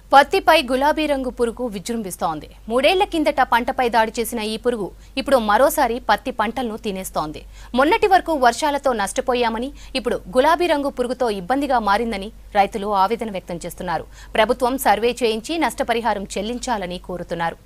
పత్తిపై గులాబీ రంగు పురుగు విజృంభిస్తోంది మూడేళ్ల కిందట పంటపై దాడి చేసిన ఈ పురుగు ఇప్పుడు మరోసారి పత్తి పంటలను తినేస్తోంది మొన్నటి వరకు వర్షాలతో నష్టపోయామని ఇప్పుడు గులాబీ రంగు పురుగుతో ఇబ్బందిగా మారిందని రైతులు ఆవేదన వ్యక్తం చేస్తున్నారు ప్రభుత్వం సర్వే చేయించి నష్టపరిహారం చెల్లించాలని కోరుతున్నారు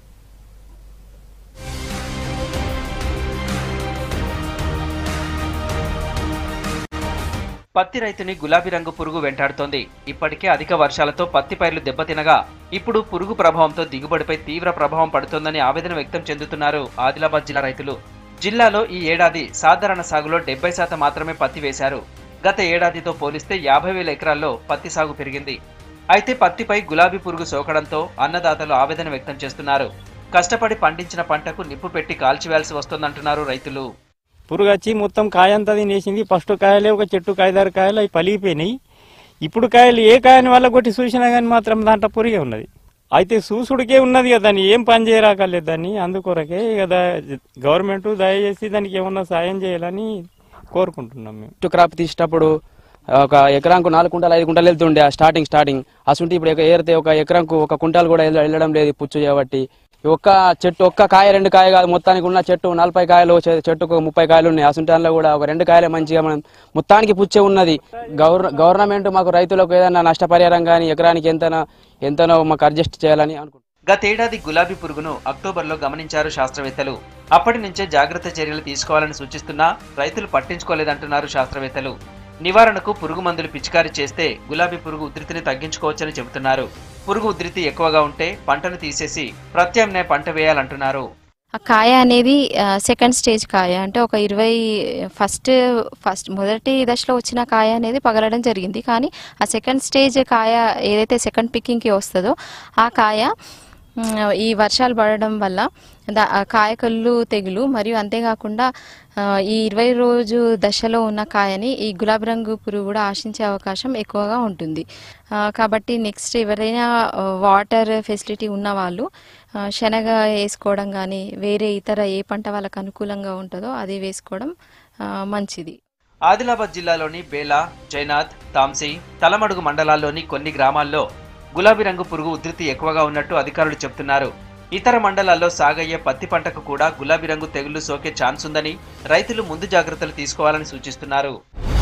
పత్తి రైతుని గులాబీ రంగు పురుగు వెంటాడుతోంది ఇప్పటికే అధిక వర్షాలతో పత్తి పైర్లు దెబ్బతినగా ఇప్పుడు పురుగు ప్రభావంతో దిగుబడిపై తీవ్ర ప్రభావం పడుతోందని ఆవేదన వ్యక్తం చెందుతున్నారు ఆదిలాబాద్ జిల్లా రైతులు జిల్లాలో ఈ ఏడాది సాధారణ సాగులో డెబ్బై శాతం మాత్రమే పత్తి వేశారు గత ఏడాదితో పోలిస్తే యాభై వేల ఎకరాల్లో పత్తి సాగు పెరిగింది అయితే పత్తిపై గులాబీ పురుగు సోకడంతో అన్నదాతలు ఆవేదన వ్యక్తం చేస్తున్నారు కష్టపడి పండించిన పంటకు నిప్పు పెట్టి కాల్చివేయాల్సి వస్తోందంటున్నారు రైతులు పురుగు వచ్చి మొత్తం కాయ అంతా తినేసింది ఫస్ట్ కాయలే ఒక చెట్టు కాయదారు కాయలు అవి పలిగిపోయినాయి ఇప్పుడు కాయలు ఏ కాయని వల్ల కొట్టి చూసినా కానీ మాత్రం దాంట్లో పురుగే ఉన్నది అయితే చూసుడికే ఉన్నది కదా దాన్ని ఏం పని చేయరాకలేదు దాన్ని అందుకొరకే ఇక దా- గవర్నమెంట్ దయచేసి దానికి ఏమన్నా సాయం చేయాలని కోరుకుంటున్నాం మేము ఫస్ట్ క్రాప్ తీసేటప్పుడు ఒక ఎకరాంకు నాలుగు కుంటాలు ఐదు కుంటాలు వెళ్తుండే ఆ స్టార్టింగ్ స్టార్టింగ్ అసలు ఇప్పుడు ఎక- ఏరితే ఒక ఎకరాంకు ఒక కుంటాలు కూడా వెళ్ళ- వెళ్ళడం లేదు ఈ పుచ్చు చేయబట్టి ఈ ఒక్క చెట్టు ఒక్క కాయ రెండు కాయ కాదు మొత్తానికి ఉన్న చెట్టు నలభై కాయలు చె- చెట్టుకు ముప్పై కాయలు ఉన్నాయి అసుంటాల్లో కూడా ఒక రెండు కాయలే మంచిగా మనం మొత్తానికి పుచ్చే ఉన్నది గవర్ గవర్నమెంట్ మాకు రైతులకు ఏదైనా నష్టపరిహారం కానీ ఎకరానికి ఎంతనో ఎంతనో మాకు అడ్జస్ట్ చేయాలని అనుకుంటున్నాం గతేడాది గులాబీ పురుగును అక్టోబర్లో గమనించారు శాస్త్రవేత్తలు అప్పటి నుంచే జాగ్రత్త చర్యలు తీసుకోవాలని సూచిస్తున్నా రైతులు పట్టించుకోలేదంటున్నారు శాస్త్రవేత్తలు నివారణకు పురుగు మందులు పిచికారీ చేస్తే గులాబీ పురుగు ఉధృతిని తగ్గించుకోవచ్చని చెబుతున్నారు పురుగు ఉధృతి ఎక్కువగా ఉంటే పంటను తీసేసి ప్రత్యామ్నాయ పంట వేయాలంటున్నారు ఆ కాయ అనేది సెకండ్ స్టేజ్ కాయ అంటే ఒక ఇరవై ఫస్ట్ ఫస్ట్ మొదటి దశలో వచ్చిన కాయ అనేది పగలడం జరిగింది కానీ ఆ సెకండ్ స్టేజ్ కాయ ఏదైతే సెకండ్ పిక్కింగ్కి వస్తుందో ఆ కాయ మ్, ఈ వర్షాలు పడడం వల్ల దా- ఆ కాయ కళ్ళు తెగులు మరియు అంతేకాకుండా ఆ, ఈ ఇరవై రోజు దశలో ఉన్న కాయని ఈ గులాబీ రంగు పురుగు కూడా ఆశించే అవకాశం ఎక్కువగా ఉంటుంది ఆ, కాబట్టి నెక్స్ట్ ఎవరైనా ఆ, వాటర్ ఫెసిలిటీ ఉన్న వాళ్ళు ఆ, శనగ వేసుకోవడం కానీ వేరే ఇతర ఏ పంట వాళ్ళకు అనుకూలంగా ఉంటుందో అది వేసుకోవడం ఆ, మంచిది ఆదిలాబాద్ జిల్లాలోని బేలా జైనాథ్ తాంసీ తలమడుగు మండలాల్లోని కొన్ని గ్రామాల్లో గులాబీ రంగు పురుగు ఉధృతి ఎక్కువగా ఉన్నట్టు అధికారులు చెబుతున్నారు ఇతర మండలాల్లో సాగయ్యే పత్తి పంటకు కూడా గులాబీ రంగు తెగుళ్లు సోకే ఛాన్స్ ఉందని రైతులు ముందు జాగ్రత్తలు తీసుకోవాలని సూచిస్తున్నారు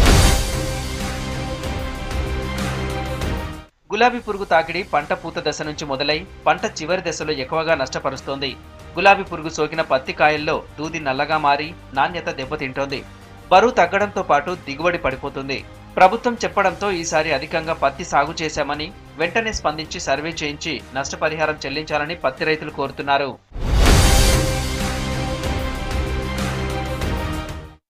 గులాబీ పురుగు తాకిడి పంట పూత దశ నుంచి మొదలై పంట చివరి దశలో ఎక్కువగా నష్టపరుస్తోంది గులాబీ పురుగు సోకిన పత్తి కాయల్లో దూది నల్లగా మారి నాణ్యత దెబ్బతింటోంది బరువు తగ్గడంతో పాటు దిగుబడి పడిపోతుంది ప్రభుత్వం చెప్పడంతో ఈసారి అధికంగా పత్తి సాగు చేశామని వెంటనే స్పందించి సర్వే చేయించి నష్టపరిహారం చెల్లించాలని పత్తి రైతులు కోరుతున్నారు